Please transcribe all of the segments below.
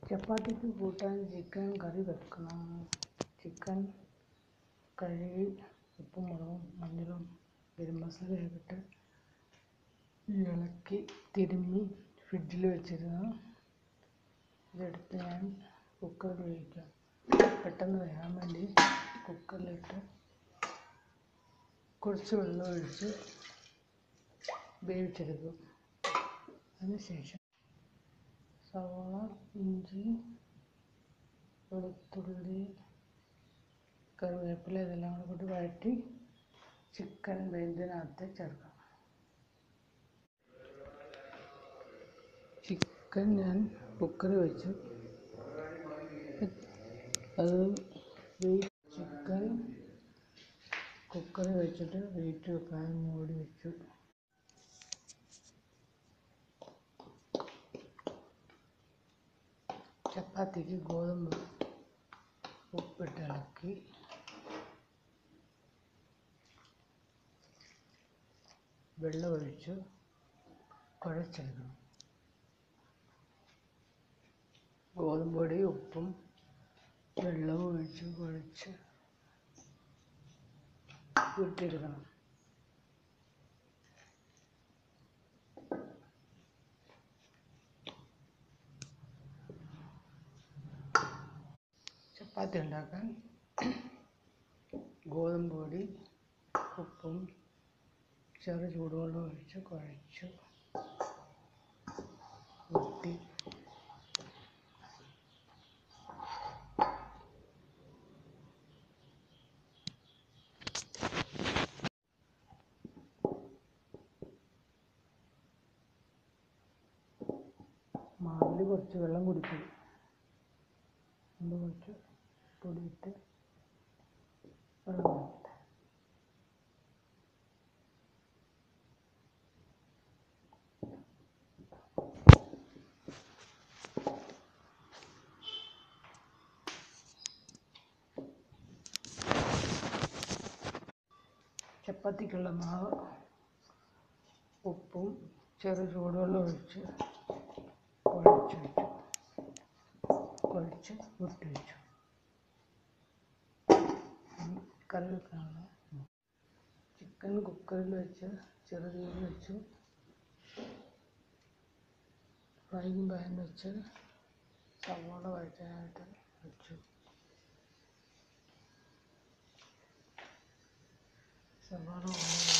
ചപ്പാത്തിക്ക് കൂട്ടാൻ ചിക്കൻ കറി വെക്കണം ചിക്കൻ കഴുകി ഉപ്പും മുളകും മഞ്ഞളും ഗരം മസാലയൊക്കെ ഇട്ട് ഇളക്കി തിരുമ്മി ഫ്രിഡ്ജിൽ വെച്ചിരുന്നു ഇതെടുത്ത് ഞാൻ കുക്കറിൽ വേവിക്കാം പെട്ടെന്ന് വേകാൻ വേണ്ടി കുക്കറിലിട്ട് കുറച്ച് വെള്ളം ഒഴിച്ച് വേവിച്ചെടുക്കും അതിനുശേഷം സവാള ഇഞ്ചി വെളുത്തുള്ളി കറിവേപ്പില ഇതെല്ലാം കൂടെ കൂട്ടി വഴറ്റി ചിക്കൻ വെന്തതിനകത്ത് ചേർക്കാം ചിക്കൻ ഞാൻ കുക്കറിൽ വെച്ചു അത് ചിക്കൻ കുക്കറിൽ വെച്ചിട്ട് വെയിറ്റ് വെക്കാൻ മൂടി വെച്ചു ചപ്പാത്തിക്ക് ഗോതമ്പ് ഉപ്പിട്ട് ഇളക്കി വെള്ളം ഒഴിച്ച് കുഴച്ചെടുക്കണം ഗോതമ്പ് പൊടി ഉപ്പും വെള്ളവും ഒഴിച്ച് കുഴച്ച് ഉരുട്ടിയെടുക്കണം ചപ്പാത്തി ഉണ്ടാക്കാൻ ഗോതമ്പ് പൊടി ഉപ്പും ചെറു ചൂടുവെള്ളം ഒഴിച്ച് കുഴച്ച് ഉരുട്ടി മാവിൽ കുറച്ച് വെള്ളം കുടിക്കും അതിൽ കുറച്ച് പൊടിയിട്ട് വെള്ളം കുടിക്കട്ടെ ചപ്പാത്തിക്കുള്ള മാവ് ഉപ്പും ചെറു ചൂടുവെള്ളം ഒഴിച്ച് കുഴച്ച് വെച്ചു കുഴച്ച് ഉരുട്ടി വെച്ചു ഇനി കറി വെക്കാനുള്ള ചിക്കൻ കുക്കറിൽ വെച്ച് ചെറു തീയിൽ വെച്ചു ഫ്രൈയിങ് പാൻ വെച്ച് സവാള വഴറ്റാനായിട്ട് വെച്ചു സവാള വഴറ്റി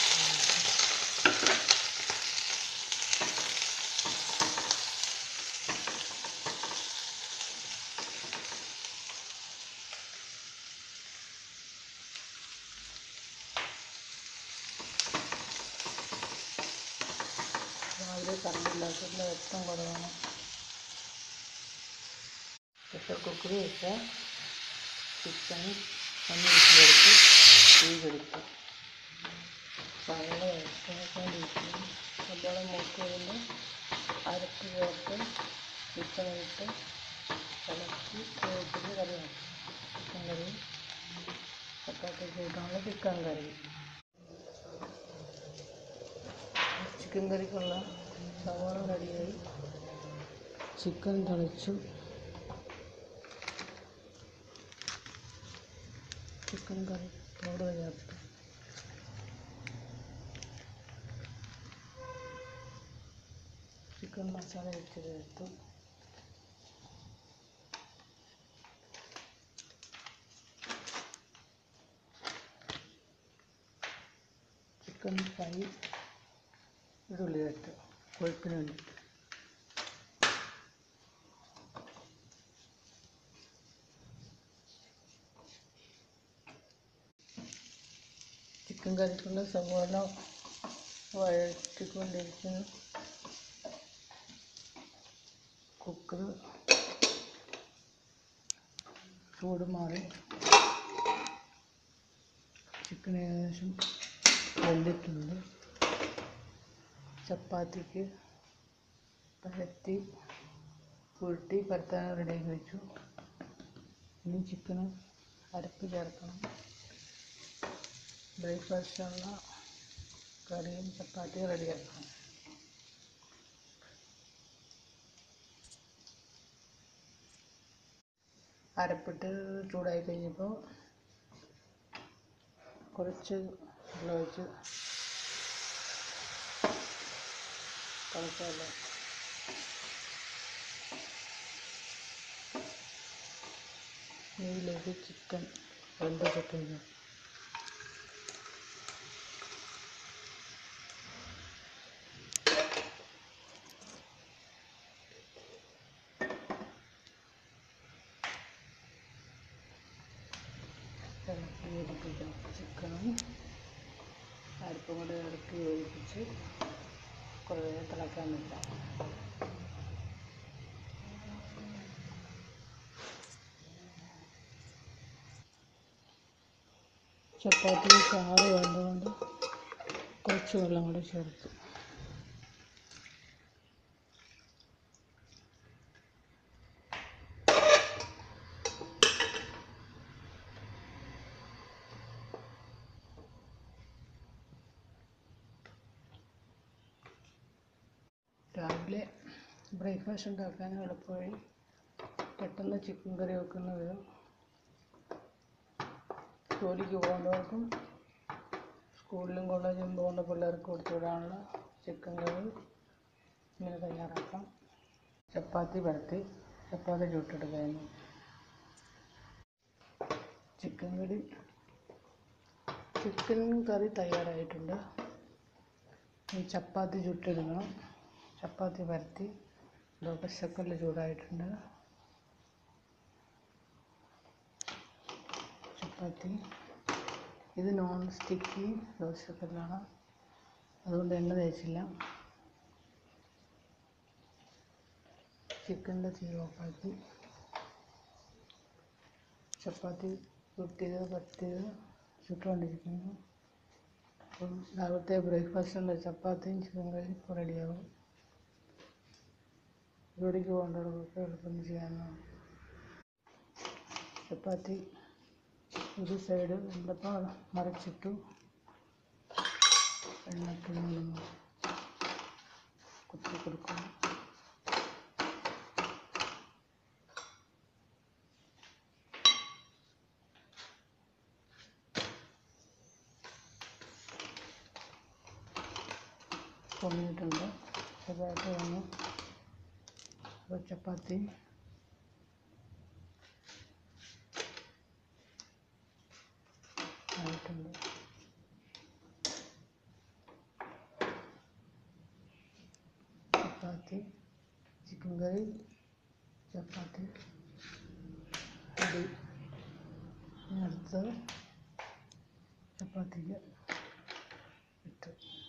രാവിലെ കറണ്ടില്ലാത്തതിൽ രക്തം കുറവാണ് പ്രഷർ കുക്കറിൽ വെച്ച ചിക്കൻ ഒന്ന് വിസിലെടുത്ത് തീയിലെടുത്തു സവാള വഴറ്റാണ്ടിരിക്കുന്നു സവാള മൂത്ത് വരുമ്പോൾ അരപ്പ് ചേർത്ത് ചിക്കൻ ഇട്ട് ഇളക്കി വേവിച്ചിട്ട് കറി വെക്കും ചിക്കൻ കറി ചപ്പാത്തി കൂട്ടാനുള്ള ചിക്കൻ കറി ചിക്കൻ കറിക്കുള്ള സവാള റെഡിയായി ചിക്കൻ തിളച്ചു ചിക്കൻ കറി ചോറ് ചേർത്ത് ചിക്കൻ മസാല വെച്ച് ചേർത്തു ചിക്കൻ ഫ്രൈ ഇതുള്ളി ചേർത്ത് കൊഴുപ്പിന് വേണ്ടി ചിക്കൻ കറിക്കുള്ള സവാള വഴറ്റിക്കൊണ്ടിരിക്കുന്നു കുക്കർ ചൂട് മാറി ചിക്കൻ ഏകദേശം വെന്തിട്ടുണ്ട് ചപ്പാത്തിക്ക് പരത്തി ഉരുട്ടി പരത്താൻ റെഡിയാക്കി വെച്ചു ഇനി ചിക്കന് അരപ്പ് ചേർക്കണം ബ്രേക്ക്ഫാസ്റ്റിനുള്ള കറിയും ചപ്പാത്തിയും റെഡിയാക്കണം അരപ്പിട്ട് ചൂടായി കഴിഞ്ഞപ്പോൾ കുറച്ച് വെള്ളം ഒഴിച്ച് തിളച്ച വെള്ളം നെയ്യിലേക്ക് ചിക്കൻ വെന്തതിട്ട് ഇളക്കി യോജിപ്പിക്കണം ചിക്കനും അരിപ്പും കൂടെ ഇളക്കി യോജിപ്പിച്ച് കുറേ തിളക്കാൻ വെക്കാം ചപ്പാത്തി ചാറ് വേണ്ടതുകൊണ്ട് കുറച്ച് വെള്ളം കൂടെ ചേർത്ത് രാവിലെ ബ്രേക്ക്ഫാസ്റ്റ് ഉണ്ടാക്കാൻ എളുപ്പമായി പെട്ടെന്ന് ചിക്കൻ കറി വെക്കുന്ന വിധം ജോലിക്ക് പോകേണ്ടവർക്കും സ്കൂളിലും കോളേജിലും പോകുന്ന പിള്ളേർക്ക് കൊടുത്തു വിടാനുള്ള ചിക്കൻ കറി ഇങ്ങനെ തയ്യാറാക്കാം ചപ്പാത്തി പരത്തി ചപ്പാത്തി ചുട്ടെടുക്കായിരുന്നു ചിക്കൻ കറി ചിക്കൻ കറി തയ്യാറായിട്ടുണ്ട് ഈ ചപ്പാത്തി ചുട്ടെടുക്കണം ചപ്പാത്തി പരത്തി ദോശക്കല്ല് ചൂടായിട്ടുണ്ട് ചപ്പാത്തി ഇത് നോൺ സ്റ്റിക്കി ദോശക്കല്ലാണ് അതുകൊണ്ട് എണ്ണ തേച്ചില്ല ചിക്കൻ്റെ തീ ഓഫാക്കി ചപ്പാത്തി ചുട്ടിയത് പറ്റിയത് ചുട്ടുകൊണ്ടിരിക്കുന്നു അപ്പം രാവിലത്തെ ബ്രേക്ക്ഫാസ്റ്റിനുള്ള ചപ്പാത്തിയും ചിക്കൻ കറി ഇപ്പോൾ റെഡിയാകും ജോലിക്ക് പോകേണ്ടവർക്കൊക്കെ എളുപ്പം ചെയ്യാവുന്നതാണ് ചപ്പാത്തി ഒരു സൈഡ് വെന്തപ്പോൾ മറിച്ചിട്ടു എണ്ണത്തിൽ നിന്ന് കുത്തി കൊടുക്കും പൊങ്ങിയിട്ടുണ്ട് ചെറുതായിട്ട് വന്നു അപ്പോൾ ചപ്പാത്തി ആയിട്ടുണ്ട് ചപ്പാത്തി ചിക്കൻ കറി ചപ്പാത്തി അടി ഇനി അടുത്തത് ചപ്പാത്തിക്ക് ഇട്ട്